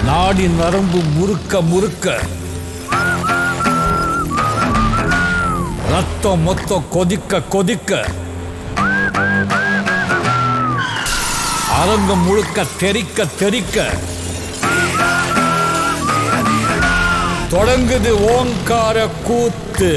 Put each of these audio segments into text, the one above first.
நாடி நரம்பு முறுக்க முறுக்க ரத்தம் மொத்தம் கொதிக்க கொதிக்க அரங்கம் முழுக்க தெறிக்க தெறிக்க தொடங்குது ஓங்கார கூத்து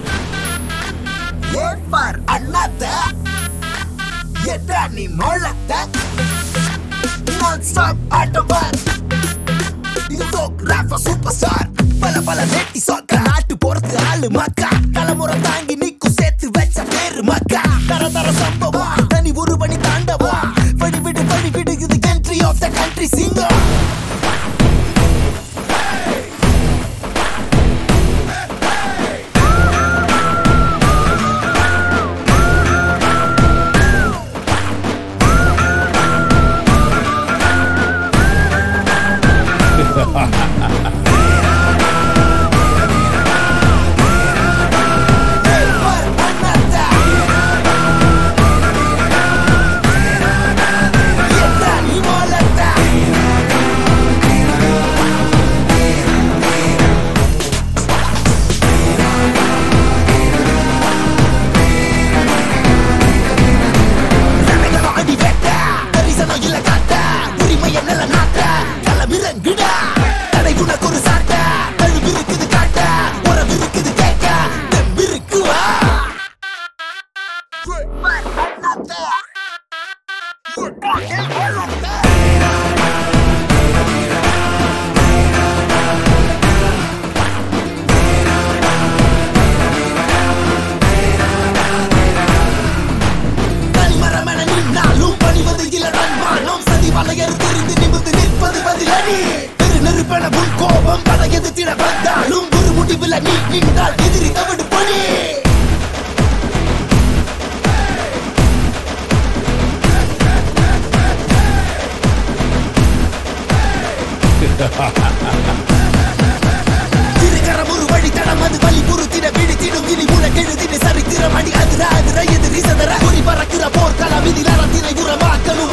ஏற்பார் அண்ணாத்த எட்டா நீ மொழத்த நான் ஸ்டாப் ஆட்டவர் இது ஃபோக் ராஃபா சூப்பர் ஸ்டார் பல பல நெட்டி சொக்க நாட்டு போறது ஆளு மக்கா தலைமுறை தாங்கி நிக்கும் சேர்த்து வச்ச பேரு மக்கா தர தர சம்பவம் தனி ஒரு பணி தாண்டவா வடி விடு வடி விடு இது கண்ட்ரி ஆஃப் த கண்ட்ரி சிங்கம் ஏற்பார் அண்ணாத்த எட்டா நீ மொழத்த ஜனங்கள அடி வெட்ட பரிசனம் இல்ல காட்ட உரிமை என்னல நாட்ட களமிறங்குடா தடை உனக்கு ஒரு சாட்ட கழுவு இருக்குது காட்ட உறவு இருக்குது கேட்க தெம்பு இருக்குவா தனிமரமென நின்னாலும் பணிவது இல்ல தன்மானம் சதி வலையறு தெரிந்து நிமிர்ந்து நிற்பது பதிலடி பெரு நெருப்பென உன் கோபம் பல எதிர்த்திட வந்தாலும் ஒரு முடிவில் நீ நின்றால் எதிரி தவிடு பணி திருக்கரம் ஒரு வழி தடம் அது வழி பொறுத்திட விழித்திடும் இனி உனக்கெழுதின சரித்திரம் அடி அதிர அதிர எதிரி சதற குறி பறக்கிற போர்க்களம் இதில் அறத்தினை உரமாக்கணும்